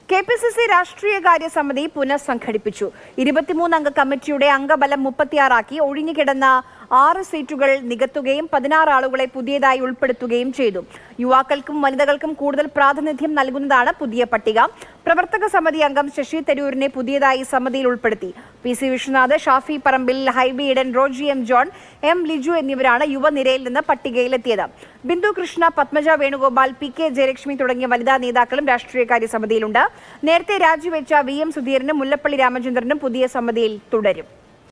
K P C C രാഷ്ട്രീയകാര്യ സമിതി പുനഃസംഘടിപ്പിച്ചു ഇരുപത്തിമൂന്നംഗ കമ്മിറ്റിയുടെ അംഗബലം മുപ്പത്തിയാറാക്കി ഒഴിഞ്ഞുകിടന്ന ആറ് സീറ്റുകൾ നികത്തുകയും പതിനാറ് ആളുകളെ പുതിയതായി ഉൾപ്പെടുത്തുകയും ചെയ്തു യുവാക്കൾക്കും വനിതകൾക്കും കൂടുതൽ പ്രാതിനിധ്യം നൽകുന്നതാണ് പുതിയ പട്ടിക പ്രവർത്തക സമിതി അംഗം ശശി തരൂരിനെ പുതിയതായി സമിതിയിൽ ഉൾപ്പെടുത്തി P C Vishwanath Shafi Parambil Hibi Eden Roji M John M Liju എന്നിവരാണ് യുവനിരയിൽ നിന്ന് പട്ടികയിലെത്തിയത് ബിന്ദു കൃഷ്ണ പത്മജ വേണുഗോപാൽ പി കെ ജയലക്ഷ്മി തുടങ്ങിയ വനിതാ നേതാക്കളും രാഷ്ട്രീയകാര്യ സമിതിയിലുണ്ട് നേരത്തെ രാജിവെച്ച വി എം സുധീരനും മുല്ലപ്പള്ളി രാമചന്ദ്രനും പുതിയ സമിതിയിൽ തുടരും